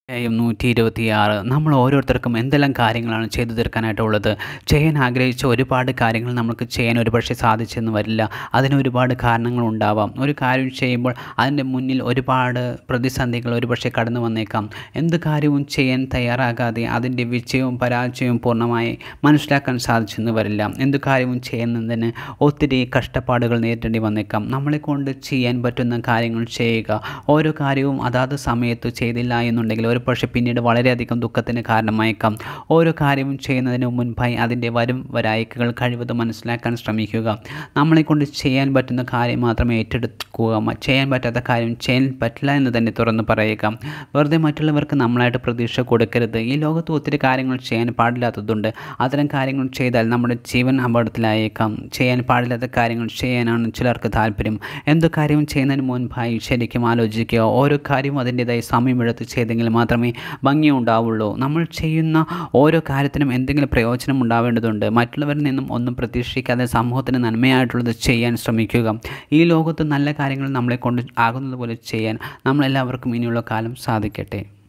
അധ്യായം നൂറ്റി ഇരുപത്തിയാറ് നമ്മൾ ഓരോരുത്തർക്കും എന്തെല്ലാം കാര്യങ്ങളാണ് ചെയ്തു തീർക്കാനായിട്ടുള്ളത് ചെയ്യാൻ ആഗ്രഹിച്ച ഒരുപാട് കാര്യങ്ങൾ നമുക്ക് ചെയ്യാൻ ഒരുപക്ഷെ സാധിച്ചെന്ന് വരില്ല അതിന് ഒരുപാട് കാരണങ്ങളുണ്ടാവാം ഒരു കാര്യം ചെയ്യുമ്പോൾ അതിൻ്റെ മുന്നിൽ ഒരുപാട് പ്രതിസന്ധികൾ ഒരുപക്ഷെ കടന്നു വന്നേക്കാം എന്ത് കാര്യവും ചെയ്യാൻ തയ്യാറാകാതെ അതിൻ്റെ വിജയവും പരാജയവും പൂർണ്ണമായി മനസ്സിലാക്കാൻ സാധിച്ചെന്ന് വരില്ല എന്ത് കാര്യവും ചെയ്യുന്നതിന് ഒത്തിരി കഷ്ടപ്പാടുകൾ നേരിടേണ്ടി വന്നേക്കാം നമ്മളെ കൊണ്ട് ചെയ്യാൻ പറ്റുന്ന കാര്യങ്ങൾ ചെയ്യുക ഓരോ കാര്യവും അതാത് സമയത്ത് ചെയ്തില്ല എന്നുണ്ടെങ്കിൽ ഒരു പക്ഷേ പിന്നീട് വളരെയധികം ദുഃഖത്തിന് കാരണമായേക്കാം ഓരോ കാര്യവും ചെയ്യുന്നതിന് മുൻപായി അതിൻ്റെ വരും വരായിക്കകൾ കഴിവതും മനസ്സിലാക്കാൻ ശ്രമിക്കുക നമ്മളെ കൊണ്ട് ചെയ്യാൻ പറ്റുന്ന കാര്യം മാത്രമേ ഏറ്റെടുക്കുക മ- ചെയ്യാൻ പറ്റാത്ത കാര്യം ചെയ്യാൻ പറ്റില്ല എന്ന് തന്നെ തുറന്ന് പറയുക വെറുതെ മറ്റുള്ളവർക്ക് നമ്മളായിട്ട് പ്രതീക്ഷ കൊടുക്കരുത് ഈ ലോകത്ത് ഒത്തിരി കാര്യങ്ങൾ ചെയ്യാൻ പാടില്ലാത്തതുണ്ട് അത്തരം കാര്യങ്ങൾ ചെയ്താൽ നമ്മുടെ ജീവൻ അപകടത്തിലായേക്കാം ചെയ്യാൻ പാടില്ലാത്ത കാര്യങ്ങൾ ചെയ്യാനാണ് ചിലർക്ക് താല്പര്യം എന്ത് കാര്യവും ചെയ്യുന്നതിന് മുൻപായി ശരിക്കും ആലോചിക്കുക ഓരോ കാര്യവും അതിൻ്റെതായ സമയമെടുത്ത് ചെയ്തെങ്കിൽ മാത്രമേ ഭംഗി ഉണ്ടാവുള്ളൂ നമ്മൾ ചെയ്യുന്ന ഓരോ കാര്യത്തിനും എന്തെങ്കിലും പ്രയോജനം ഉണ്ടാവേണ്ടതുണ്ട് മറ്റുള്ളവരിൽ നിന്നും ഒന്നും പ്രതീക്ഷിക്കാതെ സമൂഹത്തിന് നന്മയായിട്ടുള്ളത് ചെയ്യാൻ ശ്രമിക്കുക ഈ ലോകത്ത് നല്ല കാര്യങ്ങൾ നമ്മളെ കൊണ്ട് ആകുന്നത് പോലെ ചെയ്യാൻ നമ്മളെല്ലാവർക്കും ഇനിയുള്ള കാലം സാധിക്കട്ടെ